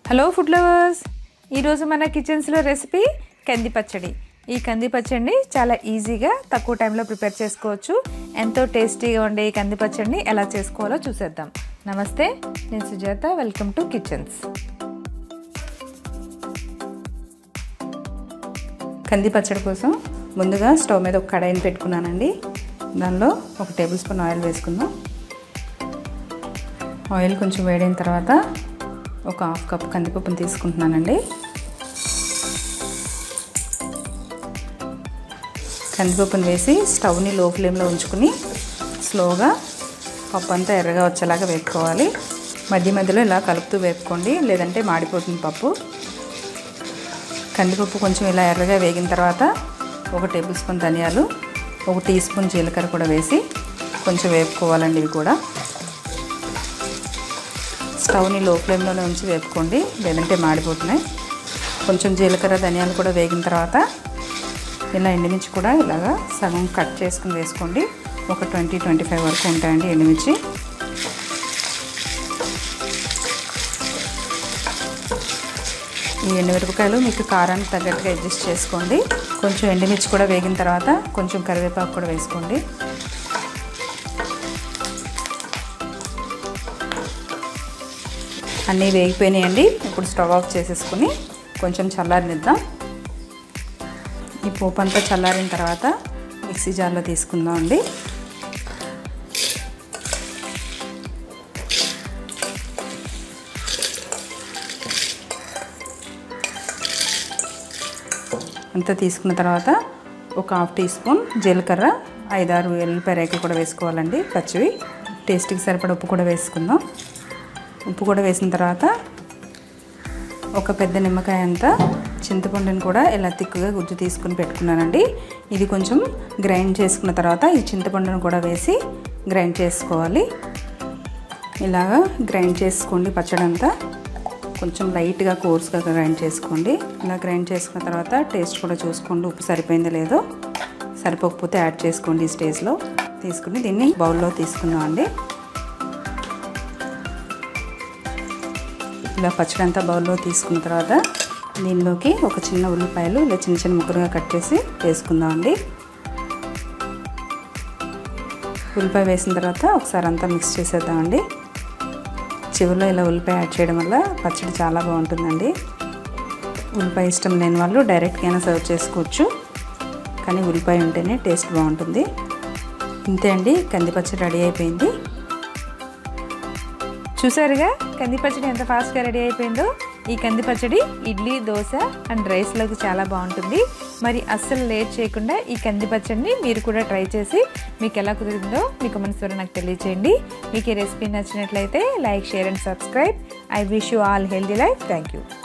hello food lovers ఈరోజు మన కిచెన్స్లో recipe కంది పచ్చడి ఈ కంది పచ్చడిని చాలా ఈజీగా తక్కువ టైంలో ప్రిపేర్ చేసుకోవచ్చు ఎంతో టేస్టీగా ఉండే ఈ కంది పచ్చడిని ఎలా చేసుకోవాలో చూసేద్దాం నమస్తే నేను సుజాత వెల్కమ్ టు కిచెన్స్ కంది పచ్చడి కోసం ముందుగా స్టవ్ మీద ఒక కడాయిని పెట్టుకున్నానండి దానిలో ఒక టేబుల్ స్పూన్ ఆయిల్ వేసుకుందాం ఆయిల్ కొంచెం వేడైన తర్వాత ఒక హాఫ్ కప్ కందిపప్పును తీసుకుంటున్నానండి కందిపప్పును వేసి స్టవ్ని లో ఫ్లేమ్లో ఉంచుకుని స్లోగా పప్పు అంతా ఎర్రగా వచ్చేలాగా వేపుకోవాలి మధ్య మధ్యలో ఇలా కలుపుతూ వేపుకోండి లేదంటే మాడిపోతుంది పప్పు కందిపప్పు కొంచెం ఇలా ఎర్రగా వేగిన తర్వాత ఒక టేబుల్ స్పూన్ ధనియాలు ఒక టీ స్పూన్ జీలకర్ర కూడా వేసి కొంచెం వేపుకోవాలండి ఇవి కూడా స్టవ్ని లో ఫ్లేమ్లోనే ఉంచి వేపుకోండి లేదంటే మాడిపోతున్నాయి కొంచెం జీలకర్ర ధనియాలు కూడా వేగిన తర్వాత ఇలా ఎండుమిర్చి కూడా ఇలాగా సగం కట్ చేసుకుని వేసుకోండి ఒక ట్వంటీ ట్వంటీ ఫైవ్ వరకు ఉంటాయండి ఎండుమిర్చి ఈ ఎండుమిరపకాయలు మీకు కారానికి తగ్గట్టుగా అడ్జస్ట్ చేసుకోండి కొంచెం ఎండుమిర్చి కూడా వేగిన తర్వాత కొంచెం కరివేపాకు కూడా వేసుకోండి అన్నీ వేగిపోయినాయండి ఇప్పుడు స్టవ్ ఆఫ్ చేసేసుకుని కొంచెం చల్లారనిద్దాం ఈ పోపు అంతా చల్లారిన తర్వాత మిక్సీ జార్లో తీసుకుందాం అండి అంతా తీసుకున్న తర్వాత ఒక హాఫ్ టీ స్పూన్ జీలకర్ర ఐదారు ఎల్లిపాయ రేకులు కూడా వేసుకోవాలండి పచ్చివి టేస్ట్కి సరిపడ ఉప్పు కూడా వేసుకుందాం ఉప్పు కూడా వేసిన తర్వాత ఒక పెద్ద నిమ్మకాయ అంతా చింతపండుని కూడా ఇలా తిక్కుగా గుజ్జు తీసుకుని పెట్టుకున్నానండి ఇది కొంచెం గ్రైండ్ చేసుకున్న తర్వాత ఈ చింతపండును కూడా వేసి గ్రైండ్ చేసుకోవాలి ఇలాగా గ్రైండ్ చేసుకోండి పచ్చడి అంతా కొంచెం లైట్గా కోర్స్గా గ్రైండ్ చేసుకోండి ఇలా గ్రైండ్ చేసుకున్న తర్వాత టేస్ట్ కూడా చూసుకోండి ఉప్పు సరిపోయిందో లేదో సరిపోకపోతే యాడ్ చేసుకోండి ఈ స్టేజ్లో తీసుకుని దీన్ని బౌల్లో తీసుకుందాం అండి ఇలా పచ్చడి అంతా బౌల్లో తీసుకున్న తర్వాత దీనిలోకి ఒక చిన్న ఉల్లిపాయలు ఇలా చిన్న చిన్న ముక్కలుగా కట్ చేసి వేసుకుందాం అండి ఉల్లిపాయ వేసిన తర్వాత ఒకసారి అంతా మిక్స్ చేసేద్దామండి చివరిలో ఇలా ఉల్లిపాయ యాడ్ చేయడం వల్ల పచ్చడి చాలా బాగుంటుందండి ఉల్లిపాయ ఇష్టం లేని వాళ్ళు డైరెక్ట్గా అయినా సర్వ్ చేసుకోవచ్చు కానీ ఉల్లిపాయ ఉంటేనే టేస్ట్ బాగుంటుంది ఇంతే అండి కంది పచ్చడి రెడీ అయిపోయింది చూసారుగా కంది పచ్చడి ఎంత ఫాస్ట్గా రెడీ అయిపోయిందో ఈ కంది పచ్చడి ఇడ్లీ దోశ అండ్ రైస్లోకి చాలా బాగుంటుంది మరి అస్సలు లేట్ చేయకుండా ఈ కంది పచ్చడిని మీరు కూడా ట్రై చేసి మీకు ఎలా కుదిరిందో మీ కమెంట్స్ ద్వారా నాకు తెలియచేయండి మీకు ఈ రెసిపీ నచ్చినట్లయితే like share and subscribe I wish you all healthy life thank you